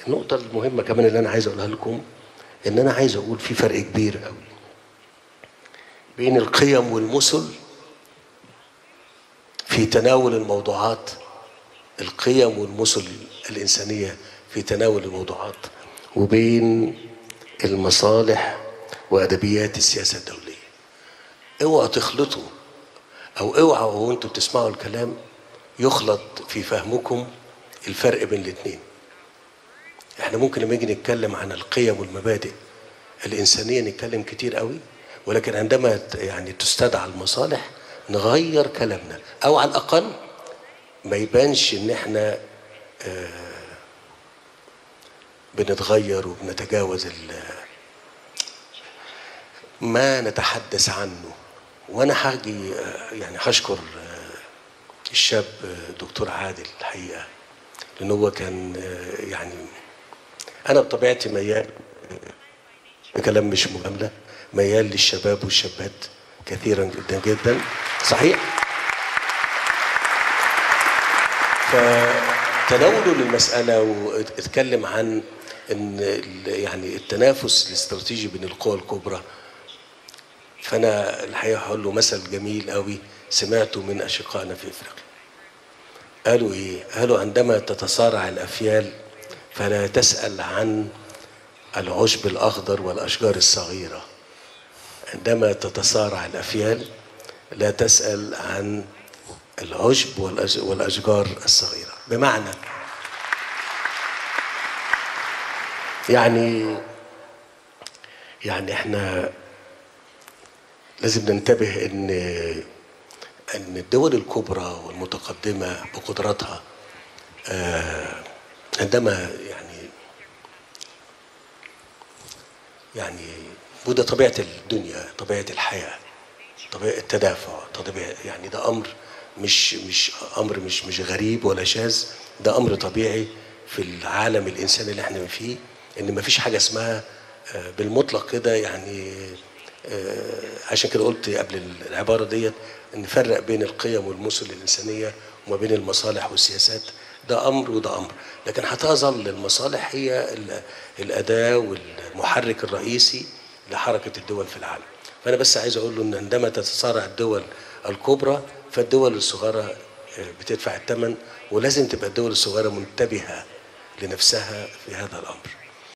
النقطة المهمة كمان اللي أنا عايز أقولها لكم إن أنا عايز أقول في فرق كبير قوي بين القيم والمثل في تناول الموضوعات القيم والمثل الإنسانية في تناول الموضوعات وبين المصالح وأدبيات السياسة الدولية اوعوا تخلطوا أو اوعوا وانتوا بتسمعوا الكلام يخلط في فهمكم الفرق بين الاثنين احنا ممكن لما نيجي نتكلم عن القيم والمبادئ الإنسانية نتكلم كتير قوي ولكن عندما يعني تستدعى المصالح نغير كلامنا أو على الأقل ما يبانش إن احنا آه بنتغير وبنتجاوز ما نتحدث عنه وانا هاجي يعني هشكر الشاب دكتور عادل الحقيقه لان هو كان يعني انا بطبيعتي ميال بكلام مش مجامله ميال للشباب والشابات كثيرا جدا جدا صحيح فتناوله للمساله واتكلم عن ان يعني التنافس الاستراتيجي بين القوى الكبرى فانا الحقيقه هقول له مثل جميل قوي سمعته من اشقائنا في افريقيا قالوا ايه قالوا عندما تتصارع الافيال فلا تسال عن العشب الاخضر والاشجار الصغيره عندما تتصارع الافيال لا تسال عن العشب والاشجار الصغيره بمعنى يعني يعني احنا لازم ننتبه ان ان الدول الكبرى والمتقدمه بقدراتها آه عندما يعني يعني وده طبيعه الدنيا طبيعه الحياه طبيعه التدافع طبيعه يعني ده امر مش مش امر مش مش غريب ولا شاذ ده امر طبيعي في العالم الانساني اللي احنا فيه ان مفيش حاجه اسمها آه بالمطلق كده يعني آه عشان كده قلت قبل العباره ديت نفرق بين القيم والمثل الانسانيه وما بين المصالح والسياسات ده امر وده امر لكن هتظل المصالح هي الاداه والمحرك الرئيسي لحركه الدول في العالم فانا بس عايز اقول له ان عندما تتصارع الدول الكبرى فالدول الصغيره بتدفع الثمن ولازم تبقى الدول الصغيره منتبهه لنفسها في هذا الامر